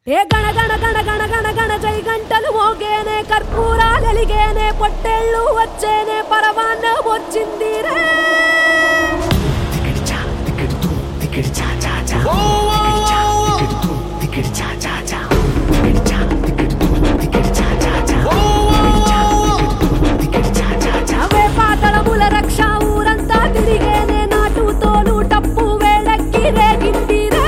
ఏ గణ గణ గణ గణ గణ గణ జై గంటలు మోగేనే కర్పూరాలెలిగేనే పొట్టేళ్ళు వచ్చేనే పరవాన్న వచ్చింది రే తిక్కడి చా తిక్కడి తూ తిక్కడి చా చా చా తిక్కడి చా తిక్కడి తూ తిక్కడి చా చా చా తిక్కడి చా తిక్కడి తూ తిక్కడి చా చా చా తిక్కడి చా తిక్కడి తూ తిక్కడి చా చా చా అవే పాతళముల రక్ష ఊరంతా తిరిగేనే నాటుతోను టప్పు వేడెక్కి రేగింది రే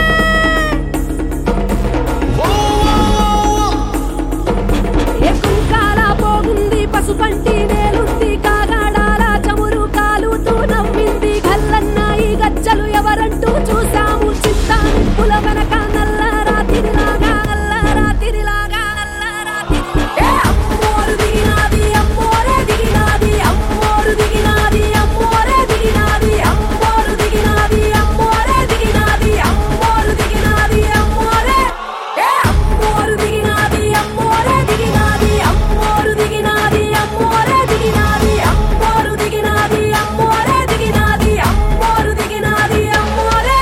ఏ కుంకాల పోగుంది పసుపంటి నేలుంది కాగాడాల చమురు కాలుతూ నవ్వింది కల్లన్న ఈ గజ్జలు ఎవరంటూ చూసాము చిత్తా నిప్పుల వెనక నల్ల రాతిరిలాగా నల్ల రాతిరిలాగా నల్ల రాతిరిలాగా. ఏ అమ్మోరు దిగినాది అమ్మోరే దిగినాది అమ్మోరు దిగినాది అమ్మోరే దిగినాది అమ్మోరు దిగినాది అమ్మోరే దిగినాది అమ్మోరు దిగినాది అమ్మోరే ఏ అమ్మోరు దిగినాది అమ్మోరే దిగినాది అమ్మోరు దిగినాది అమ్మోరే దిగినాది అమ్మోరు దిగినాది అమ్మోరే దిగినాది అమ్మోరు దిగినాది అమ్మోరే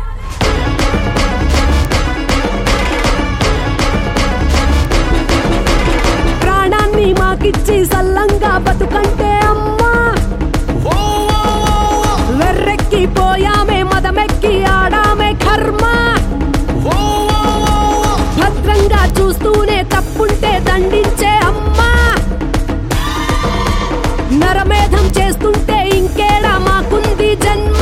ప్రాణాన్ని మాకిచ్చి సల్లంగా బతుకంటే అమ్మా వెర్రెక్కి పోయామే మదమెక్కి ఆడామే కర్మ భద్రంగా చూస్తూనే తప్పుంటే దండించే అమ్మా నరమేధం చేస్తుంటే ఇంకేడా మాకుంది జన్మ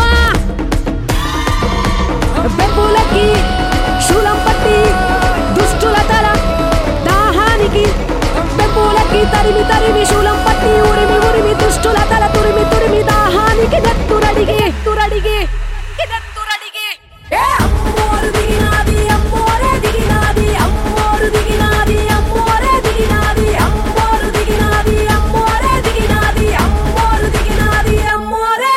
బెబ్బులకి శూలం పట్టి దుష్టుల తల దాహానికి బెబ్బులకి తరిమి తరిమి శూలం పట్టి ఉరిమి ఉరిమి దుష్టుల తల తురిమి తురిమి దాహానికి నెత్తురడిగి తురడిగి నెత్తురడిగి ఏ అమ్మోరు దిగినాది అమ్మోరే దిగినాది అమ్మోరు దిగినాది అమ్మోరే దిగినాది అమ్మోరు దిగినాది అమ్మోరే దిగినాది అమ్మోరు దిగినాది అమ్మోరే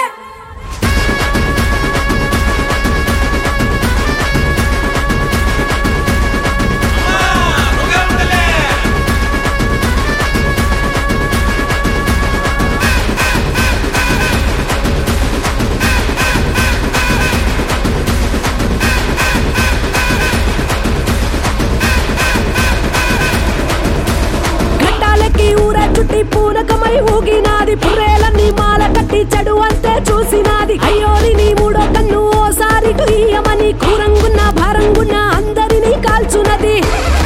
ఘట్టాలకి ఊర చుట్టి పూనకమై ఊగినాది పుర్రేలన్నీ మాల కట్టి చెడు అంతే చూసినాది అయ్యోని నీ మూడో కన్ను ఓసారి ఇయ్యమని కూరంగున్న భారంగున్న అందరినీ కాల్చునది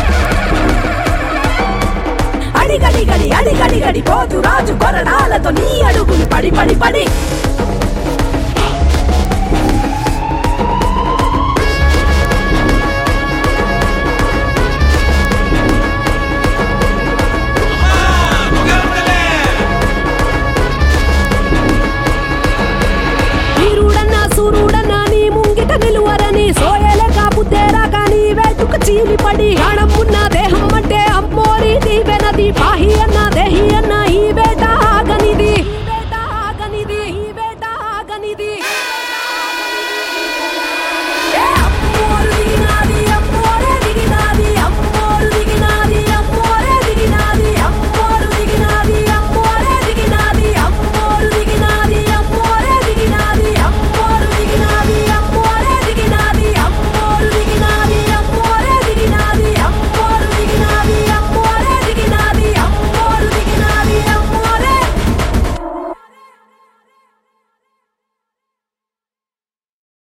అడిగడి గడి అడిగడి గడి పోతు రాజు కొరడాలతో నీ అడుగులు పడి పడి పడి వీరుడన్నా సూర్యుడన్నా నీ ముంగిట నిలువరని సోయలే కాపు తేరా కానీ వేటుకు చీలిపడి ప్రాణం